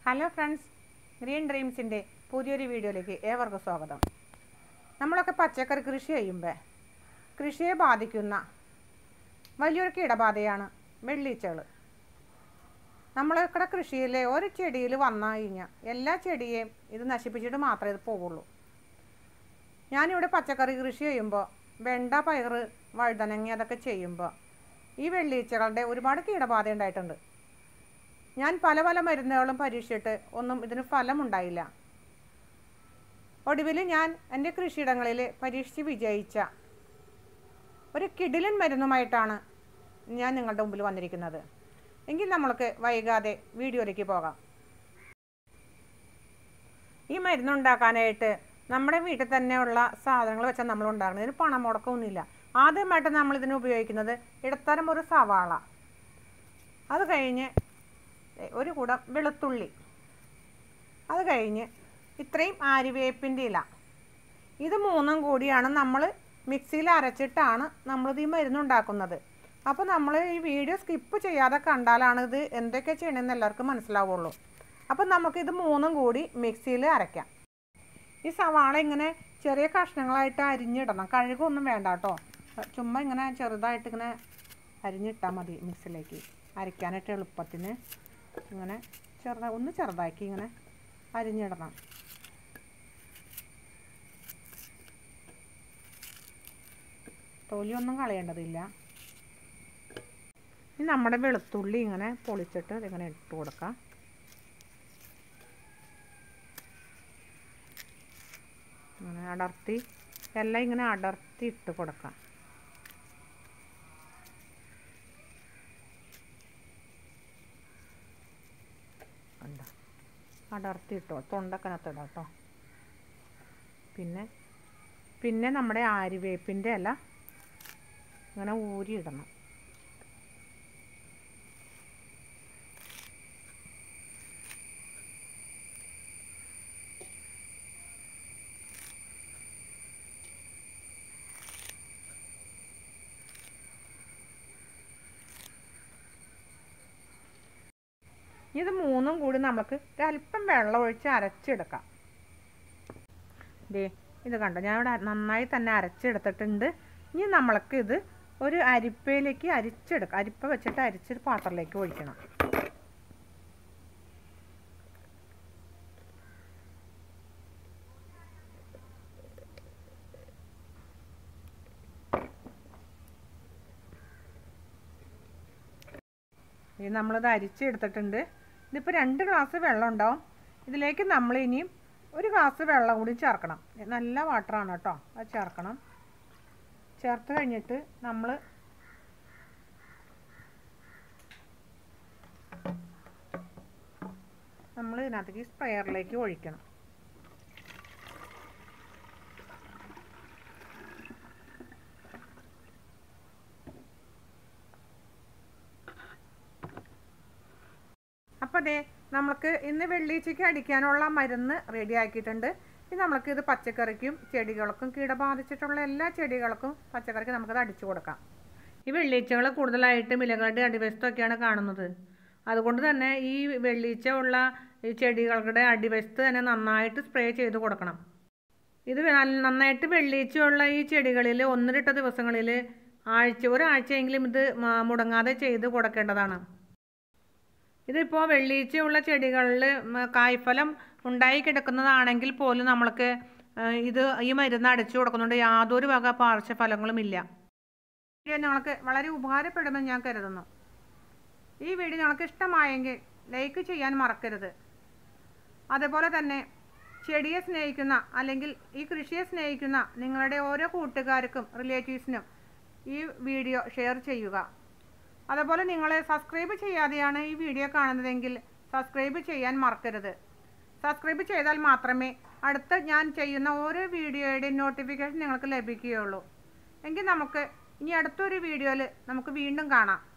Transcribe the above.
hello friends green ഡ്രീംസിൻ്റെ പുതിയൊരു വീഡിയോയിലേക്ക് ഏവർക്കും സ്വാഗതം നമ്മളൊക്കെ പച്ചക്കറി കൃഷി ചെയ്യുമ്പോൾ കൃഷിയെ ബാധിക്കുന്ന വലിയൊരു കീടബാധയാണ് വെള്ളീച്ചകൾ നമ്മളൊക്കെ കൃഷിയിലെ ഒരു ചെടിയിൽ വന്നു കഴിഞ്ഞാൽ എല്ലാ ചെടിയെയും ഇത് നശിപ്പിച്ചിട്ട് മാത്രമേ ഇത് പോവുള്ളൂ ഞാനിവിടെ പച്ചക്കറി കൃഷി ചെയ്യുമ്പോൾ വെണ്ട പയർ വഴുതനങ്ങ അതൊക്കെ ചെയ്യുമ്പോൾ ഈ വെള്ളീച്ചകളുടെ ഒരുപാട് കീടബാധ ഉണ്ടായിട്ടുണ്ട് ഞാൻ പല പല മരുന്നുകളും പരീക്ഷിച്ചിട്ട് ഒന്നും ഇതിന് ഫലമുണ്ടായില്ല ഒടുവിൽ ഞാൻ എൻ്റെ കൃഷിയിടങ്ങളിൽ പരീക്ഷിച്ച് വിജയിച്ച ഒരു കിടിലൻ മരുന്നുമായിട്ടാണ് ഞാൻ നിങ്ങളുടെ മുമ്പിൽ വന്നിരിക്കുന്നത് എങ്കിൽ നമ്മൾക്ക് വൈകാതെ വീഡിയോയിലേക്ക് പോകാം ഈ മരുന്നുണ്ടാക്കാനായിട്ട് നമ്മുടെ വീട്ടിൽ തന്നെയുള്ള സാധനങ്ങൾ വെച്ചാൽ നമ്മൾ ഉണ്ടാക്കുന്നത് ഇതിന് പണം മുടക്കമൊന്നുമില്ല ആദ്യമായിട്ട് നമ്മൾ ഇതിന് ഉപയോഗിക്കുന്നത് ഇടത്തരം ഒരു സവാള അത് കഴിഞ്ഞ് ഒരു കൂടം വെളുത്തുള്ളി അത് കഴിഞ്ഞ് ഇത്രയും ആര്യവേപ്പിൻ്റെ ഇല ഇത് മൂന്നും കൂടിയാണ് നമ്മൾ മിക്സിയിൽ അരച്ചിട്ടാണ് നമ്മളിത് ഈ മരുന്നുണ്ടാക്കുന്നത് അപ്പോൾ നമ്മൾ ഈ വീഡിയോ സ്കിപ്പ് ചെയ്യാതെ കണ്ടാലാണ് ഇത് എന്തൊക്കെ ചെയ്യണമെന്ന് എല്ലാവർക്കും മനസ്സിലാവുള്ളൂ അപ്പോൾ നമുക്കിത് മൂന്നും കൂടി മിക്സിയിൽ അരയ്ക്കാം ഈ സവാള ഇങ്ങനെ ചെറിയ കഷ്ണങ്ങളായിട്ട് അരിഞ്ഞിടണം കഴുകൊന്നും വേണ്ട കേട്ടോ ചുമ്മാ ഇങ്ങനെ ചെറുതായിട്ട് ഇങ്ങനെ അരിഞ്ഞിട്ടാൽ മതി മിക്സിയിലേക്ക് അരയ്ക്കാനായിട്ട് എളുപ്പത്തിന് ഇങ്ങനെ ചെറുതാ ഒന്ന് ചെറുതാക്കി ഇങ്ങനെ അരിഞ്ഞിടണം തൊലിയൊന്നും കളയേണ്ടതില്ല ഇനി നമ്മുടെ വെളുത്തുള്ളി ഇങ്ങനെ പൊളിച്ചിട്ട് ഇതിങ്ങനെ ഇട്ട് കൊടുക്കാം ഇങ്ങനെ അടർത്തി എല്ലാം ഇങ്ങനെ അടർത്തി ഇട്ട് കൊടുക്കാം കണ്ട അടർത്തി ഇട്ടോ തൊണ്ടക്കനത്തിടാം കേട്ടോ പിന്നെ പിന്നെ നമ്മുടെ ആര്യവേപ്പിൻ്റെ ഇല ഇങ്ങനെ ഊരിയിടണം ഇത് മൂന്നും കൂടി നമുക്ക് ഒരല്പം വെള്ളം ഒഴിച്ച് അരച്ചെടുക്കാം ദേ ഇത് കണ്ടോ ഞാൻ ഇവിടെ നന്നായി തന്നെ അരച്ചെടുത്തിട്ടുണ്ട് ഇനി നമ്മൾക്ക് ഇത് ഒരു അരിപ്പയിലേക്ക് അരിച്ചെടുക്കാം അരിപ്പ വെച്ചിട്ട് അരിച്ചൊരു പാത്രത്തിലേക്ക് ഒഴിക്കണം ഇത് നമ്മളിത് അരിച്ചെടുത്തിട്ടുണ്ട് ഇതിപ്പോൾ രണ്ട് ഗ്ലാസ് വെള്ളം ഉണ്ടാവും ഇതിലേക്ക് നമ്മൾ ഇനിയും ഒരു ഗ്ലാസ് വെള്ളം കൂടി ചേർക്കണം നല്ല വാട്ടറാണ് കേട്ടോ അത് ചേർക്കണം ചേർത്ത് കഴിഞ്ഞിട്ട് നമ്മൾ നമ്മൾ ഇതിനകത്തേക്ക് സ്പ്രെയറിലേക്ക് ഒഴിക്കണം അപ്പോൾ അതെ നമുക്ക് ഇന്ന് വെള്ളീച്ചയ്ക്ക് അടിക്കാനുള്ള മരുന്ന് റെഡി ആക്കിയിട്ടുണ്ട് ഇനി നമ്മൾക്ക് ഇത് പച്ചക്കറിക്കും ചെടികൾക്കും കീടബാധിച്ചിട്ടുള്ള എല്ലാ ചെടികൾക്കും പച്ചക്കറിക്ക് നമുക്കത് അടിച്ചു കൊടുക്കാം ഈ വെള്ളീച്ചകൾ കൂടുതലായിട്ടും ഇലകളുടെ അടിവശത്തൊക്കെയാണ് കാണുന്നത് അതുകൊണ്ട് തന്നെ ഈ വെള്ളീച്ച ഉള്ള ഈ ചെടികളുടെ അടിവശത്ത് തന്നെ നന്നായിട്ട് സ്പ്രേ ചെയ്ത് കൊടുക്കണം ഇത് നന്നായിട്ട് വെള്ളീച്ചയുള്ള ഈ ചെടികളിൽ ഒന്നിരിട്ട ദിവസങ്ങളിൽ ആഴ്ച ഒരാഴ്ചയെങ്കിലും ഇത് മുടങ്ങാതെ ചെയ്ത് കൊടുക്കേണ്ടതാണ് ഇതിപ്പോൾ വെള്ളീച്ചയുള്ള ചെടികളിൽ കായ്ഫലം ഉണ്ടായി കിടക്കുന്നതാണെങ്കിൽ പോലും നമ്മൾക്ക് ഇത് ഈ മരുന്ന് അടിച്ചു കൊടുക്കുന്നുണ്ട് യാതൊരു വക പാർശ്വഫലങ്ങളുമില്ല വീഡിയോ ഞങ്ങൾക്ക് വളരെ ഉപകാരപ്പെടുമെന്ന് ഞാൻ കരുതുന്നു ഈ വീഡിയോ ഞങ്ങൾക്ക് ഇഷ്ടമായെങ്കിൽ ലൈക്ക് ചെയ്യാൻ മറക്കരുത് അതുപോലെ തന്നെ ചെടിയെ സ്നേഹിക്കുന്ന അല്ലെങ്കിൽ ഈ കൃഷിയെ സ്നേഹിക്കുന്ന നിങ്ങളുടെ ഓരോ കൂട്ടുകാർക്കും റിലേറ്റീവ്സിനും ഈ വീഡിയോ ഷെയർ ചെയ്യുക അതുപോലെ നിങ്ങൾ സബ്സ്ക്രൈബ് ചെയ്യാതെയാണ് ഈ വീഡിയോ കാണുന്നതെങ്കിൽ സബ്സ്ക്രൈബ് ചെയ്യാൻ മറക്കരുത് സബ്സ്ക്രൈബ് ചെയ്താൽ മാത്രമേ അടുത്ത ഞാൻ ചെയ്യുന്ന ഓരോ വീഡിയോയുടെ നോട്ടിഫിക്കേഷൻ നിങ്ങൾക്ക് ലഭിക്കുകയുള്ളൂ എങ്കിൽ നമുക്ക് ഇനി അടുത്തൊരു വീഡിയോയിൽ നമുക്ക് വീണ്ടും കാണാം